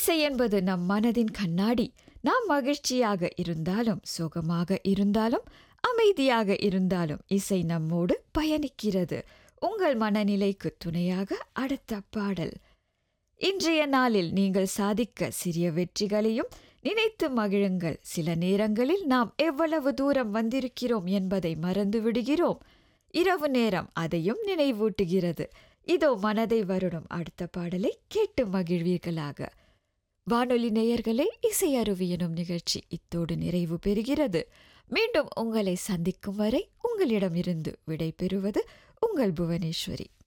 இசை என்பது நம் மனதின் கண்ணாடி நாம் மகிழ்ச்சியாக இருந்தாலும் சோகமாக இருந்தாலும் அமைதியாக இருந்தாலும் இசை நம்மோடு பயணிக்கிறது உங்கள் மனநிலைக்கு துணையாக அடுத்த பாடல் இன்றைய நாளில் நீங்கள் சாதிக்க சிறிய வெற்றிகளையும் நினைத்து மகிழுங்கள் சில நேரங்களில் நாம் எவ்வளவு தூரம் வந்திருக்கிறோம் என்பதை மறந்து விடுகிறோம் இரவு நேரம் அதையும் நினைவூட்டுகிறது இதோ மனதை வருடும் அடுத்த பாடலை கேட்டு மகிழ்வீர்களாக வானொலி நேயர்களே இசை அருவி எனும் நிகழ்ச்சி இத்தோடு நிறைவு பெறுகிறது மீண்டும் உங்களை சந்திக்கும் வரை உங்களிடமிருந்து விடை பெறுவது உங்கள் புவனேஸ்வரி